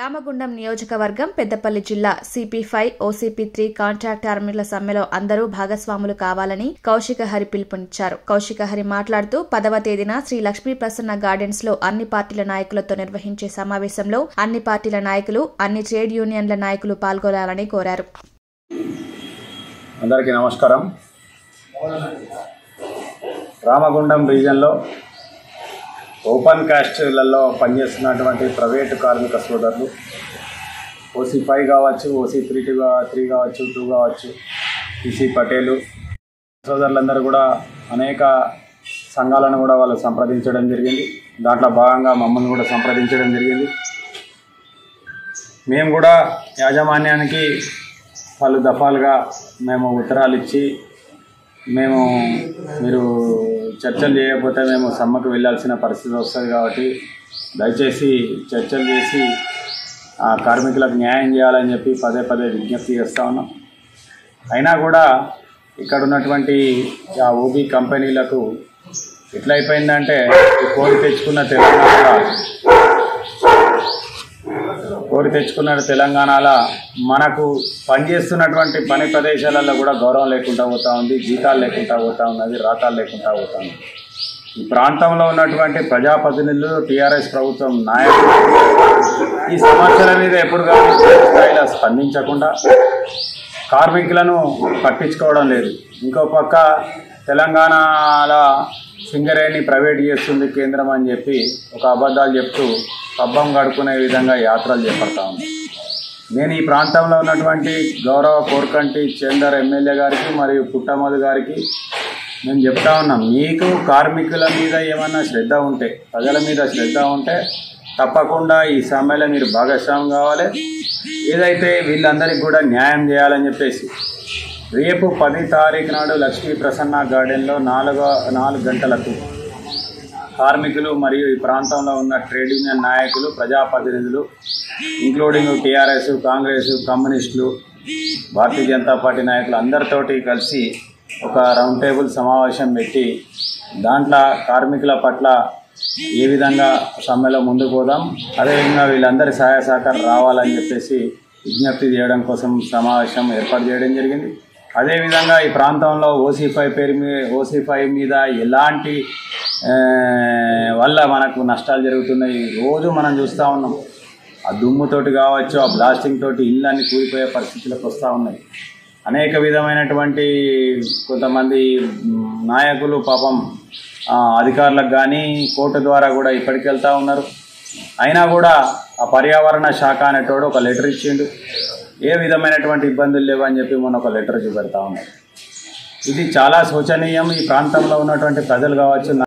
రామగుండం నియోజకవర్గం పెద్దపల్లి జిల్లా CP five OCP three contract కార్మికుల సమ్మెలో అందరూ భాగస్వాములు కావాలని కౌశిక హరి పిలుపునిచ్చారు కౌశిక హరి మాట్లాడుతూ పదవ తేదీన శ్రీ లక్ష్మీ ప్రసన్న గార్డెన్స్ లో అన్ని పార్టీల నాయకులతో నిర్వహించే సమావేశంలో అన్ని పార్టీల నాయకులు అన్ని ట్రేడ్ యూనియన్ల నాయకులు పాల్గొనాలని కోరారు అందరికీ నమస్కారం రామగుండం రీజన్లో ఓపెన్ కాస్ట్లలో పనిచేస్తున్నటువంటి ప్రైవేటు కార్మిక సోదరులు ఓసీ ఫైవ్ కావచ్చు ఓసీ త్రీ టూ త్రీ కావచ్చు టూ కావచ్చు ఈసీ పటేలు సోదరులందరూ కూడా అనేక సంఘాలను కూడా వాళ్ళు సంప్రదించడం జరిగింది దాంట్లో భాగంగా మమ్మల్ని కూడా సంప్రదించడం జరిగింది మేము కూడా యాజమాన్యానికి పలు దఫాలుగా మేము ఉత్తరాలు ఇచ్చి మేము మీరు చర్చలు చేయకపోతే మేము సమ్మకు వెళ్ళాల్సిన పరిస్థితి వస్తుంది కాబట్టి దయచేసి చర్చలు చేసి ఆ కార్మికులకు న్యాయం చేయాలని చెప్పి పదే పదే విజ్ఞప్తి చేస్తూ ఉన్నాం అయినా కూడా ఇక్కడ ఉన్నటువంటి ఆ ఓబీ కంపెనీలకు ఎట్లయిపోయిందంటే ఈ కోరి తెచ్చుకున్న తెలంగాణ కోరి తెచ్చుకున్న తెలంగాణలో మనకు పనిచేస్తున్నటువంటి పని ప్రదేశాలలో కూడా గౌరవం లేకుండా పోతా ఉంది జీతాలు లేకుండా పోతా ఉన్నది రాతాలు లేకుండా పోతా ఉంది ఈ ప్రాంతంలో ఉన్నటువంటి ప్రజాప్రతినిధులు టీఆర్ఎస్ ప్రభుత్వం నాయకులు ఈ సమస్యల మీద ఎప్పుడు కానీ పూర్తి స్థాయిలో స్పందించకుండా కార్మికులను పట్టించుకోవడం లేదు ఇంకో పక్క తెలంగాణలో సింగరేణి ప్రైవేట్ చేస్తుంది కేంద్రం అని చెప్పి ఒక అబద్ధాలు చెప్తూ పబ్బం గడుపుకునే విధంగా యాత్రలు చేపడతా ఉంది నేను ఈ ప్రాంతంలో ఉన్నటువంటి గౌరవ కోర్కంటి చందర్ ఎమ్మెల్యే గారికి మరియు పుట్టమధు గారికి మేము చెప్తా ఉన్నాం మీకు కార్మికుల మీద ఏమన్నా శ్రద్ధ ఉంటే ప్రజల మీద శ్రద్ధ ఉంటే తప్పకుండా ఈ సమ్మెలో మీరు భాగస్వామ్యం కావాలి ఏదైతే వీళ్ళందరికీ కూడా న్యాయం చేయాలని చెప్పేసి రేపు పది తారీఖు నాడు లక్ష్మీ ప్రసన్న గార్డెన్లో నాలుగో నాలుగు గంటలకు కార్మికులు మరియు ఈ ప్రాంతంలో ఉన్న ట్రేడ్ యూనియన్ నాయకులు ప్రజాప్రతినిధులు ఇంక్లూడింగ్ టీఆర్ఎస్ కాంగ్రెస్ కమ్యూనిస్టులు భారతీయ జనతా పార్టీ నాయకులు అందరితోటి కలిసి ఒక రౌండ్ టేబుల్ సమావేశం పెట్టి దాంట్లో కార్మికుల పట్ల ఏ విధంగా సమ్మెలో ముందుకు పోదాం అదేవిధంగా వీళ్ళందరి సహాయ సహకారం రావాలని చెప్పేసి విజ్ఞప్తి చేయడం కోసం సమావేశం ఏర్పాటు చేయడం జరిగింది అదేవిధంగా ఈ ప్రాంతంలో ఓసీ ఫైవ్ పేరు మీద ఓసీ ఫైవ్ మీద ఎలాంటి ఆ, వల్ల మనకు నష్టాలు జరుగుతున్నాయి రోజు మనం చూస్తూ ఉన్నాం ఆ దుమ్ముతోటి కావచ్చు ఆ బ్లాస్టింగ్ తోటి ఇళ్ళన్నీ కూలిపోయే పరిస్థితులకు వస్తూ ఉన్నాయి అనేక విధమైనటువంటి కొంతమంది మ్, నాయకులు పాపం ఆ, అధికారులకు కానీ కోర్టు ద్వారా కూడా ఇప్పటికి వెళ్తూ ఉన్నారు అయినా కూడా ఆ పర్యావరణ శాఖ అనేటోడు ఒక లెటర్ ఇచ్చిండు ఏ విధమైనటువంటి ఇబ్బందులు లేవు అని చెప్పి మొన్న ఒక లెటర్ చూపెడతా ఉన్నారు ఇది చాలా శోచనీయం ఈ ప్రాంతంలో ఉన్నటువంటి ప్రజలు కావచ్చు